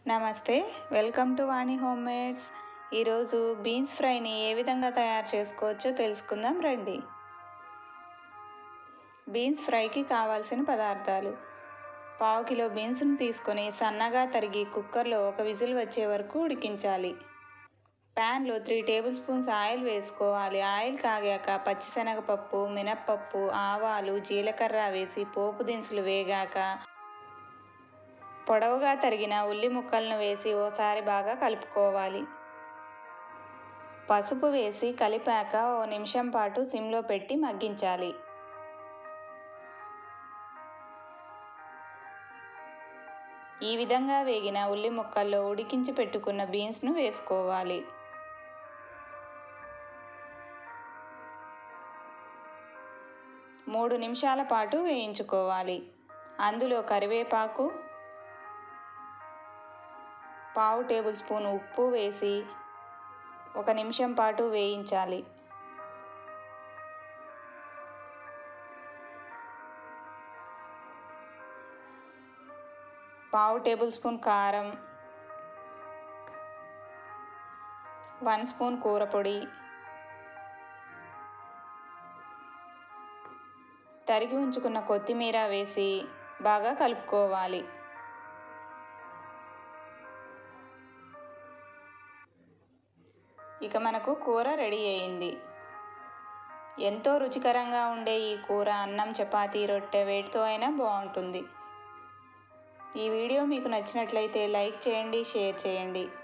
నమస్తే welcome to Vani home mades ఈరోజు beans ఫ్రైని ఏ విధంగా తయారు చేసుకోవచ్చో తెలుసుకుందాం రండి బీన్స్ ఫ్రైకి కావాల్సిన పదార్థాలు పావు కిలో బీన్స్ను తీసుకొని సన్నగా తరిగి కుక్కర్లో ఒక విజిల్ వచ్చే వరకు ఉడికించాలి ప్యాన్లో త్రీ టేబుల్ స్పూన్స్ ఆయిల్ వేసుకోవాలి ఆయిల్ కాగాక పచ్చిశనగపప్పు మినప్పప్పు ఆవాలు జీలకర్ర వేసి పోపు దినుసులు వేగాక పొడవుగా తరిగిన ఉల్లి ముక్కలను వేసి ఓసారి బాగా కలుపుకోవాలి పసుపు వేసి కలిపాక ఓ నిమిషం పాటు సిమ్లో పెట్టి మగ్గించాలి ఈ విధంగా వేగిన ఉల్లి ముక్కల్లో ఉడికించి పెట్టుకున్న బీన్స్ను వేసుకోవాలి మూడు నిమిషాల పాటు వేయించుకోవాలి అందులో కరివేపాకు పావు టేబుల్ స్పూన్ ఉప్పు వేసి ఒక నిమిషం పాటు వేయించాలి పావు టేబుల్ స్పూన్ కారం వన్ స్పూన్ కూర పొడి తరిగి ఉంచుకున్న కొత్తిమీర వేసి బాగా కలుపుకోవాలి ఇక మనకు కూర రెడీ అయింది ఎంతో రుచికరంగా ఉండే ఈ కూర అన్నం చపాతీ రొట్టె వేటితో అయినా బాగుంటుంది ఈ వీడియో మీకు నచ్చినట్లయితే లైక్ చేయండి షేర్ చేయండి